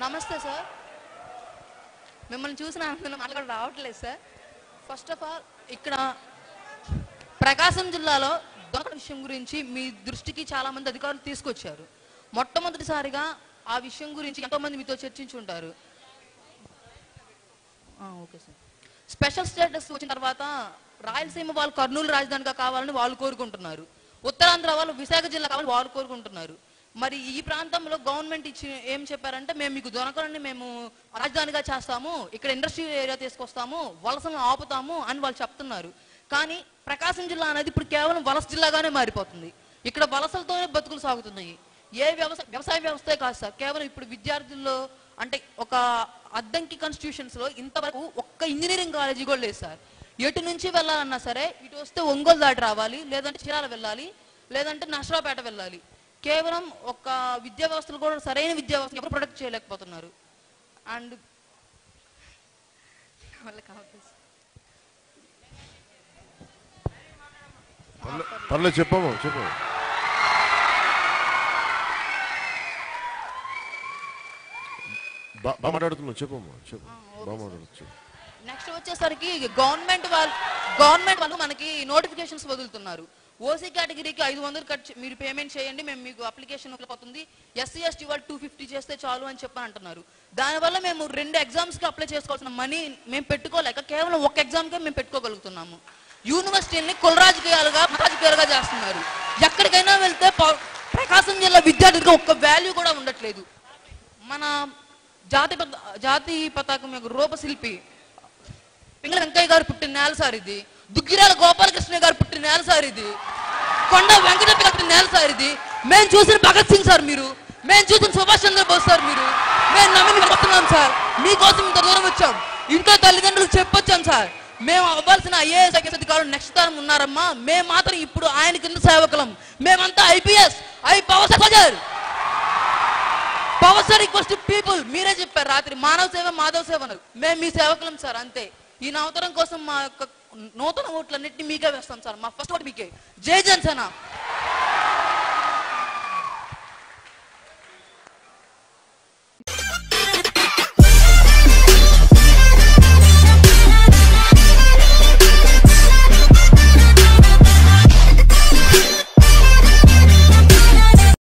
నమస్తే సార్ మిమ్మల్ని చూసిన ఆనందం మాకు కూడా రావట్లేదు సార్ ఫస్ట్ ఆఫ్ ఆల్ ఇక్కడ ప్రకాశం జిల్లాలో దొంగల విషయం గురించి మీ దృష్టికి చాలా మంది అధికారులు తీసుకొచ్చారు మొట్టమొదటిసారిగా ఆ విషయం గురించి ఎంతో మంది మీతో చర్చించుంటారు ఆ, ఓకే సార్ స్పెషల్ స్టేటస్ వచ్చిన తర్వాత రాయలసీమ వాళ్ళు కర్నూలు రాజధానిగా కావాలని వాళ్ళు కోరుకుంటున్నారు ఉత్తరాంధ్ర వాళ్ళు విశాఖ జిల్లా కావాలని వాళ్ళు కోరుకుంటున్నారు మరి ఈ ప్రాంతంలో గవర్నమెంట్ ఇచ్చి ఏం చెప్పారంటే మేము మీకు దొరకలని మేము రాజధానిగా చేస్తాము ఇక్కడ ఇండస్ట్రియల్ ఏరియా తీసుకొస్తాము వలసలను ఆపుతాము అని వాళ్ళు చెప్తున్నారు కానీ ప్రకాశం జిల్లా అనేది ఇప్పుడు కేవలం వలస జిల్లాగానే మారిపోతుంది ఇక్కడ వలసలతోనే బతుకులు సాగుతున్నాయి ఏ వ్యవసాయ వ్యవసాయ వ్యవస్థే కాదు సార్ కేవలం ఇప్పుడు విద్యార్థుల్లో అంటే ఒక అద్దంకి కాన్స్టిట్యూషన్స్ లో ఇంతవరకు ఒక్క ఇంజనీరింగ్ కాలేజీ కూడా లేదు సార్ ఎటు నుంచి వెళ్ళాలన్నా సరే ఇటు వస్తే ఒంగోలు దాటి రావాలి లేదంటే చీరాల వెళ్ళాలి లేదంటే నష్టరాపేట వెళ్ళాలి కేవలం ఒక విద్యా వ్యవస్థలు కూడా సరైన విద్యా వ్యవస్థ ఎవరు ప్రొటెక్ట్ చేయలేకపోతున్నారు అండ్ పర్లే- పర్లేదు చెప్పమ్మా చెప్పు బా- బాగా మాట్లాడుతున్నావు చెప్పమ్మా చెప్పు బాగా మాట్లాడుతు చెప్పు నెక్స్ట్ వచ్చేసరికి గవర్నమెంట్ వాళ్ళు గవర్నమెంట్ వాళ్ళు మనకి నోటిఫికేషన్స్ వదులుతున్నారు ఓసీ కేటగిరీకి ఐదు వందలు కట్ చే- మీరు పేమెంట్ చేయండి మేము మీకు అప్లికేషన్ పోతుంది ఎస్సీ ఎస్టీ వాళ్ళు టూ ఫిఫ్టీ చేస్తే చాలు అని చెప్పని అంటున్నారు దానివల్ల మేము రెండు ఎగ్జామ్స్కి అప్లై చేసుకోవాల్సిన మనీ మేము పెట్టుకోలేక కేవలం ఒక ఎగ్జామ్కే మేము పెట్టుకోగలుగుతున్నాము యూనివర్సిటీని కుల రాజకీయాలుగా మత రాజకీయాలుగా చేస్తున్నారు ఎక్కడికైనా వెళ్తే ప- ప్రకాశం జిల్లా విద్యార్థులకు ఒక్క వాల్యూ కూడా ఉండట్లేదు మన జాతి పత- జాతి పతాకం యొక్క రూపశిల్పి పింగళ వెంకయ్య గారు పుట్టిన నేల సార్ ఇది దుగ్గిరాల గోపాలకృష్ణ గారు పుట్టిన నేల సార్ ఇది కొండ వెంకటప్ప గారు పుట్టిన నేల సార్ ఇది మేము చూసిన భగత్ సింగ్ సార్ మీరు మేము చూసిన సుభాష్ చంద్రబోస్ సార్ మీరు మేము నమ్మి మీకు వస్తున్నాం సార్ మీకోసం ఇంత దూరం వచ్చాం ఇంట్లో తల్లిదండ్రులకు చెప్పొచ్చాం సార్ మేము అవ్వాల్సిన ఐఏఎస్ ఐఎస్ అధికారులు నెక్స్ట్ తరం ఉన్నారమ్మా మేము మాత్రం ఇప్పుడు ఆయన కింద సేవకులం మేమంతా IPS I power soldier power sir equals to people మీరే చెప్పారు రాత్రి మానవ సేవ మాధవ సేవ అన్నారు మేము మీ సేవకులం సార్ అంతే ఈ నవతరం కోసం మా యొక్క నూతన ఓట్లన్నింటినీ మీకే వేస్తాం సార్ మా ఫస్ట్ ఓటు మీకే జై జనసేన